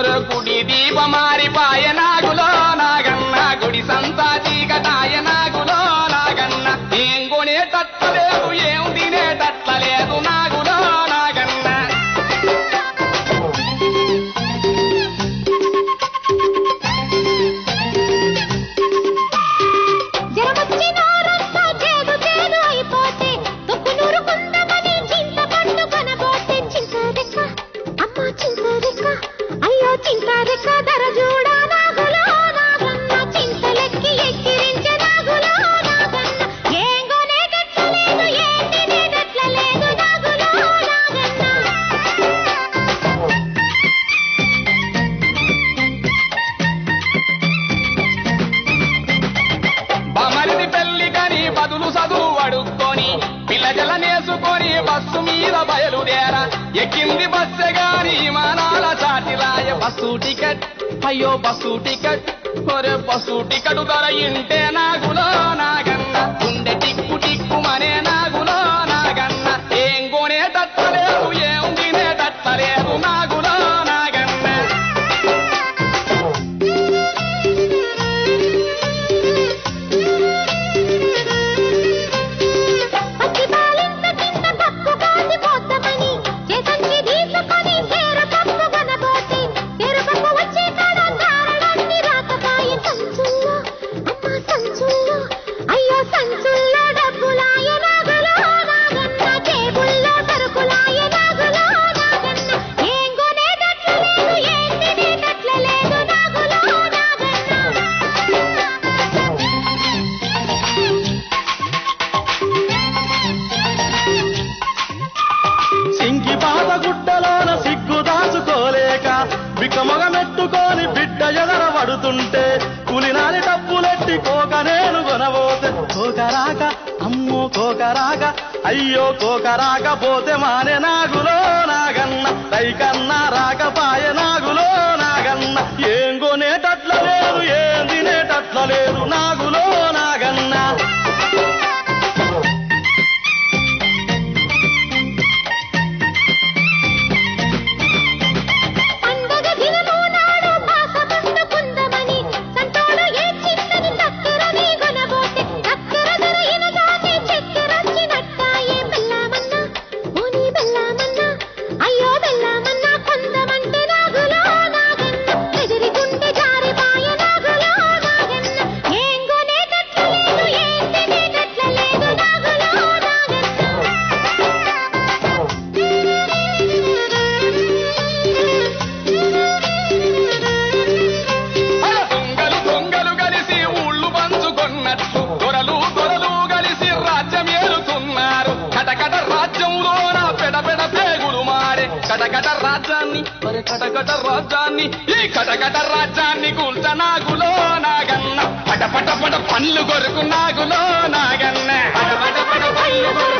ఒరే గుడి దీప మారిపాయ నాగులో నాగన్న గుడి సంతా చీకటాయ నాగులో నాగన్న ఏం కొనేటట్లేదు ఏం తినేటట్లేదు నాగులో నాగన్న జరమొచ్చి నోరంతా చేదు చేదు అయిపోతే తొక్కు నూరుకుందామని చింతపండు కనబోతే చింతారెక్క అమ్మ చింతారెక్క అయ్యో చింతారెక్క ధర చూడా నాగులో నాగన్న చింతలెక్కి ఎక్కిరించే నాగులో నాగన్న ఏం కొనేటట్లేదు ఏం తినేటట్లేదు నాగులో నాగన్న బమరిది పెళ్లి కని బదులు చదువు అడుక్కొని పిల్లజల నేసుకొని బస్సు మీద బయలుదేర ఎక్కింది బస్సె గాని విమానాల చాటిరాయ బస్సు టికెట్ అయ్యో బస్సు టికెట్ ఒరే బస్సు టికెట్ ధర ఇంటే నాగులో నాగన్న గుండె టిక్కు టిక్కు మనే నాగులో నాగన్న ఏం కొనేటట్లేదు ఏం తినేటట్లేదు నాగులో నాగన్న పచ్చి పాలింత కింద పప్పు కాసిపోతామని చేతంచి తీసుకొని తేరు పప్పు కొనబోతే తేరు పప్పు వచ్చే కాడ ధారలన్నీ రాకపాయ సంచుల్లో అమ్మ సంచుల్లో అయ్యో సంచుల్లో డబ్బులాయ నాగులో నాగన్న టేబుల్లో సరుకులాయ నాగులో నాగన్న ఏం కొనేటట్లు లేదు ఏం తినేటట్లు లేదు నాగులో నాగన్న సింకి పాత గుడ్డలోన సిగ్గు దాచుకోలేక బిక్కమొగమెట్టుకొని బిడ్డ ఎదర పడుతుంటే పులినాలి డబ్బులెట్టి కోక నేను కొనబోతే కోకరాక అమ్మో కోకరాక అయ్యో కోకరాక పోతే మానే నాగులో నాగన్న రైకన్నా రాకపాయ నాగులో నాగన్న ఏం కొనేటట్ల లేదు ఏం తినేటట్ల లేదు నాగులో నాగన్న పండగ దినము నాడు భాష పండుకుందమని సంతోడు ఏ చిన్నది చక్కెరని కొనబోతే చక్కెర ధర ఇనగానే చక్కెరొచ్చినట్టాయే బెల్లమన్నా ఓని బెల్లమన్నా అయ్యో బెల్లమన్నా కొందమంటే నాగులో నాగన్న ఎదిరి గుండె జారిపాయ నాగులో నాగన్న ఏం కొనేటట్లు లేదు ఏం తినేటట్లు లేదు నాగులో అల దొంగలు దొంగలు కలిసి ఊళ్ళు పంచుకొన్నట్లు దొరలు దొరలు కలిసి రాజ్యం ఏలుతున్నారు కటకట రాజ్యంలోన పెడపెడ పేగులు మారే కటకట రాజ్యాన్ని మరి కటకట రాజ్యాన్ని ఈ కటకట రాజ్యాన్ని కూల్చ నాగులో నాగన్న పట పట పట పళ్ళు కొరకు నాగులో నాగన్న పట పట పట పళ్ళు కొరకు